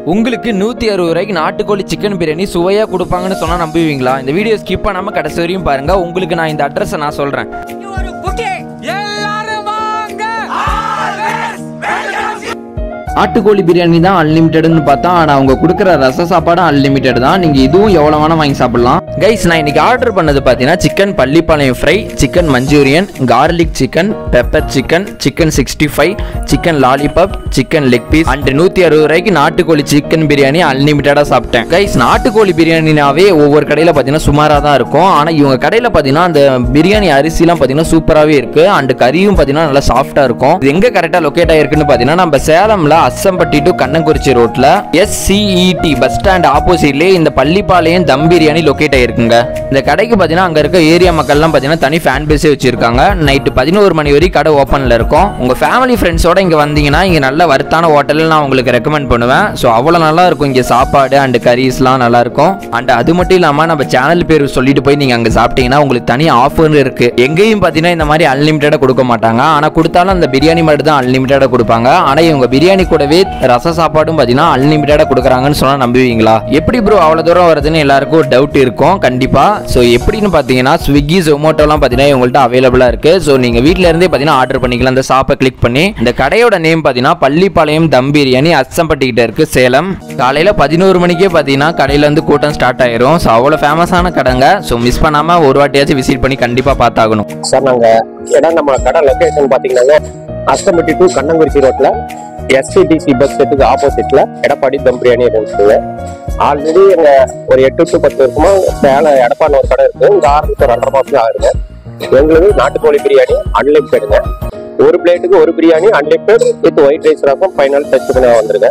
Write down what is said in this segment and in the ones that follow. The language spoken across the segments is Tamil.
உங்களுக்கு நூற்றி அறுபது ரூபாய்க்கு நாட்டுக்கோழி சிக்கன் பிரியாணி சுவையாக கொடுப்பாங்கன்னு சொன்னால் நம்புவீங்களா இந்த வீடியோ ஸ்கிப் பண்ணாமல் கடைசி வரையும் பாருங்கள் உங்களுக்கு நான் இந்த அட்ரஸை நான் சொல்கிறேன் நாட்டுக்கோழி பிரியாணி தான் அன்லிமிட்டட்னு பார்த்தா ஆனால் அவங்க கொடுக்குற ரச சாப்பாடும் அன்லிமிட்டட் தான் நீங்கள் இதுவும் எவ்வளோ வேணால் வாங்கி சாப்பிடலாம் கைஸ் நான் இன்னைக்கு ஆர்டர் பண்ணது பார்த்தீங்கன்னா chicken Pallipalayam fry chicken manchurian garlic chicken pepper chicken chicken sixty five chicken lollipop chicken leg piece and நூற்றி அறுபது ரூபாய்க்கு நாட்டுக்கோழி சிக்கன் பிரியாணி அன்லிமிட்டடாக சாப்பிட்டேன் கைஸ் நாட்டுக்கோழி பிரியாணினாவே ஒவ்வொரு கடையில் பார்த்தீங்கன்னா சுமாராக தான் இருக்கும் ஆனால் இவங்க கடையில் பார்த்தீங்கன்னா அந்த பிரியாணி அரிசிலாம் பார்த்தீங்கன்னா சூப்பராகவே இருக்கு அண்ட் கறியும் பார்த்தீங்கன்னா நல்லா சாஃப்டாக இருக்கும் இது எங்கே கரெக்டாக லொக்கேட் ஆயிருக்குன்னு பார்த்தீங்கன்னா நம்ம சேலம்ல அஸ்ஸம்பட்டி டு கண்ணங்குறிச்சி ரோட்ல எஸ்சிஇடி பஸ் ஸ்டாண்ட் ஆப்போசிட்லேயே இந்த பள்ளிப்பாளையம் தம் பிரியாணி லொக்கேட் ஆயிருக்குங்க இந்த கடைக்கு பார்த்தீங்கன்னா அங்கே இருக்க ஏரியா மக்கள்லாம் பார்த்தீங்கன்னா தனி ஃபேன் பேஸே வச்சிருக்காங்க நைட்டு பதினோரு மணி வரைக்கும் கடை ஓப்பனில் இருக்கும் உங்கள் ஃபேமிலி ஃப்ரெண்ட்ஸோட இங்கே வந்தீங்கன்னா இங்கே நல்ல வர்த்தான ஹோட்டலில் நான் உங்களுக்கு ரெக்கமெண்ட் பண்ணுவேன் ஸோ அவ்வளோ நல்லா இருக்கும் இங்கே சாப்பாடு அண்ட் கரீஸ்லாம் நல்லா இருக்கும் அண்ட் அது மட்டும் இல்லாமல் நம்ம சேனல் பேர் சொல்லிட்டு போய் நீங்கள் அங்கே சாப்பிட்டீங்கன்னா உங்களுக்கு தனி ஆஃபர் இருக்கு எங்கேயும் பார்த்தீங்கன்னா இந்த மாதிரி அன்லிமிட்டடாக கொடுக்க மாட்டாங்க ஆனால் கொடுத்தாலும் அந்த பிரியாணி மட்டும் தான் அன்லிமிட்டடாக கொடுப்பாங்க ஆனால் இவங்க பிரியாணி கூடவே ரச சாப்பாடும் பார்த்தீங்கன்னா அன்லிமிட்டடாக கொடுக்குறாங்கன்னு சொன்னால் நம்புவீங்களா எப்படி ப்ரோ அவ்வளோ தூரம் வருதுன்னு எல்லாருக்கும் ஒரு டவுட் இருக்கும் கண்டிப்பாக ஸோ எப்படின்னு பார்த்தீங்கன்னா ஸ்விக்கி ஜொமேட்டோலாம் பார்த்தீங்கன்னா இவங்கள்ட்ட அவைலபிளாக இருக்கு ஸோ நீங்கள் வீட்டில் இருந்தே பார்த்தீங்கன்னா ஆர்டர் பண்ணிக்கலாம் அந்த ஷாப்பை கிளிக் பண்ணி இந்த கடையோட நேம் பார்த்தீங்கன்னா பள்ளிப்பாளையம் தம் பிரியாணி அச்சம்பட்டி கிட்ட இருக்கு சேலம் காலையில் பதினோரு மணிக்கே பார்த்தீங்கன்னா கடையில இருந்து கூட்டம் ஸ்டார்ட் ஆயிரும் ஸோ அவ்வளோ ஃபேமஸான கடைங்க ஸோ மிஸ் பண்ணாமல் ஒரு வாட்டியாச்சும் விசிட் பண்ணி கண்டிப்பாக பார்த்தாகணும் சார் நாங்க இடம் நம்ம கடை லொகேஷன் பாத்தீங்கன்னா அஸ்தம்பட்டி டு கண்ணங்குறிச்சி ரோட்ல எஸ்டிடிசி பஸ் ஸ்டேட்டுக்கு ஆப்போசிட்ல எடப்பாடி தம் பிரியாணி இருந்துச்சுங்க ஆல்ரெடி எங்க ஒரு எட்டு டு பத்து வருஷமா சேலம் எடப்பாடி ஒரு கடை இருக்கு இங்க ஆரம்பிச்சு ஒரு ரெண்டரை மாசம் ஆகுதுங்க எங்களுக்கு நாட்டுக்கோழி பிரியாணி அன்லிமிட்டடுங்க ஒரு பிளேட்டுக்கு ஒரு biryani unlimited with white rice ரசம் ஃபைனல் டச் பண்ணி வந்துருங்க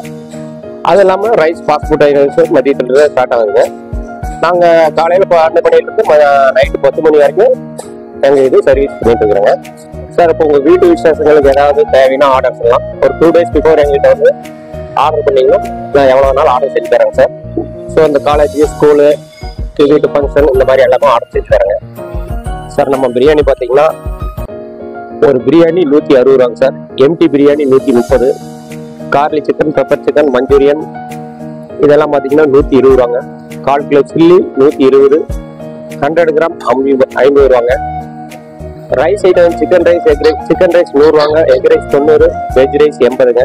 அது இல்லாம ரைஸ் ஃபாஸ்ட் ஃபுட் ஐட்டம்ஸ் மதியத்துல ஸ்டார்ட் ஆகுதுங்க நாங்க காலையில பன்னெண்டு மணில இருந்து நைட்டு பத்து மணி வரைக்கும் எங்க இது சர்வீஸ் பண்ணிட்டு இருக்கிறோங்க சார் இப்போ உங்க வீட்டு விசேஷங்களுக்கு ஏதாவது தேவைன்னா ஆர்டர் பண்ணலாம் ஒரு டூ டேஸ் பிஃபோர் எங்ககிட்ட வந்து ஆர்டர் பண்ணீங்கன்னா நான் எவ்வளோ நாள் ஆர்டர் செஞ்சு தரேங்க சார் ஸோ இந்த காலேஜ் ஸ்கூலு வீட்டு ஃபங்க்ஷன் இந்த மாதிரி எல்லாமே ஆர்டர் செஞ்சு தரேங்க சார் நம்ம பிரியாணி பார்த்தீங்கன்னா ஒரு பிரியாணி நூற்றி அறுபது ரூபாங்க சார் எம்டி பிரியாணி நூற்றி முப்பது garlic chicken pepper chicken manchurian இதெல்லாம் பார்த்தீங்கன்னா நூற்றி இருபது ரூபாங்க கால் கிலோ சில்லி நூற்றி இருபது ஹண்ட்ரட் கிராம் ஐம்பது ரூபாங்க rice item chicken rice egg rice chicken rice நூறுவாங்க எக் ரைஸ் தொண்ணூறு வெஜ் ரைஸ் எண்பதுங்க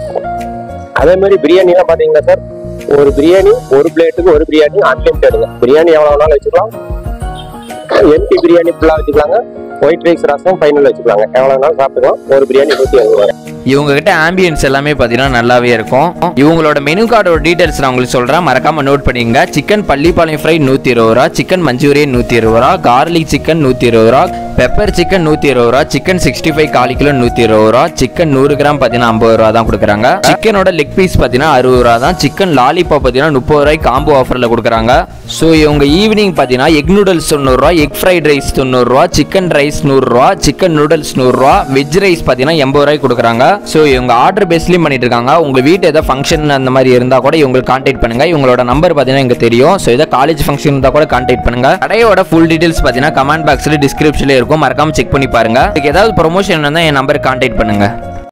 அதே மாதிரி பிரியாணிலாம் பார்த்தீங்கன்னா சார் ஒரு பிரியாணி ஒரு பிளேட்டுக்கு ஒரு பிரியாணி அன்லிமிட்டடுங்க பிரியாணி எவ்வளோ வேணாலும் வச்சுக்கலாம் எம்டி பிரியாணி ஃபுல்லாக வச்சுக்கலாங்க ஒயிட் ரைஸ் ரசம் ஃபைனல் வச்சுக்கலாங்க எவ்வளோ வேணாலும் சாப்பிட்டுக்கலாம் ஒரு பிரியாணி நூற்றி அறுபது ரூபாங்க இவங்க கிட்ட ஆம்பியன்ஸ் எல்லாமே பார்த்தீங்கன்னா நல்லாவே இருக்கும் இவங்களோட மெனு கார்டோட டீடைல்ஸ் நான் உங்களுக்கு சொல்கிறேன் மறக்காம நோட் பண்ணிக்கங்க சிக்கன் பள்ளிப்பாளையம் ஃப்ரை நூற்றி இருபது ரூபா சிக்கன் மஞ்சூரியன் நூற்றி இருபது ரூபா கார்லிக் சிக்கன் நூற்றி இருபது ரூபா பெப்பர் சிக்கன் நூற்றி இருபது ரூபா சிக்கன் சிக்ஸ்டி ஃபைவ் கால் கிலோ நூற்றி இருபது ரூபா சிக்கன் நூறு கிராம் பார்த்தீங்கன்னா ஐம்பது ரூபா தான் கொடுக்குறாங்க சிக்கனோட லெக் பீஸ் பார்த்தீங்கன்னா அறுபது ரூபா தான் சிக்கன் லாலிபாப் பார்த்தீங்கன்னா முப்பது ரூபாய்க்கு காம்போ ஆஃபரில் கொடுக்குறாங்க ஸோ இவங்க ஈவினிங் பார்த்தீங்கன்னா எக் நூடுல்ஸ் தொண்ணூறுரூவா எக் ஃப்ரைட் ரைஸ் தொண்ணூறுரூவா சிக்கன் ரைஸ் நூறுரூவா சிக்கன் நூடுல்ஸ் நூறுரூவா வெஜ் ரைஸ் பார்த்தீங்கன்னா எண்பது ரூபாய்க்கு கொடுக்குறாங்க ஸோ இவங்க ஆர்டர் பேஸ்லேயும் பண்ணிட்டு இருக்காங்க உங்கள் வீட்டு ஏதாவது ஃபங்க்ஷன் அந்த மாதிரி இருந்தால் கூட இவங்களுக்கு கான்டாக்ட் பண்ணுங்க இவங்களோட நம்பர் பார்த்தீங்கன்னா எங்களுக்கு தெரியும் ஸோ ஏதாவது காலேஜ் ஃபங்க்ஷன் இருந்தால் கூட கான்டாக்ட் பண்ணுங்க கடையோட ஃபுல் டீடைல்ஸ் பார்த்தீங்கன்னா கமெண்ட் பாக்ஸில் டிஸ்கிரிப்ஷனில் இருக்கும் மறக்காம செக் பண்ணி பாருங்க இதுக்கு ஏதாவது ப்ரொமோஷன் இருந்தால் என் நம்பருக்கு கான்டாக்ட் பண்ணுங்க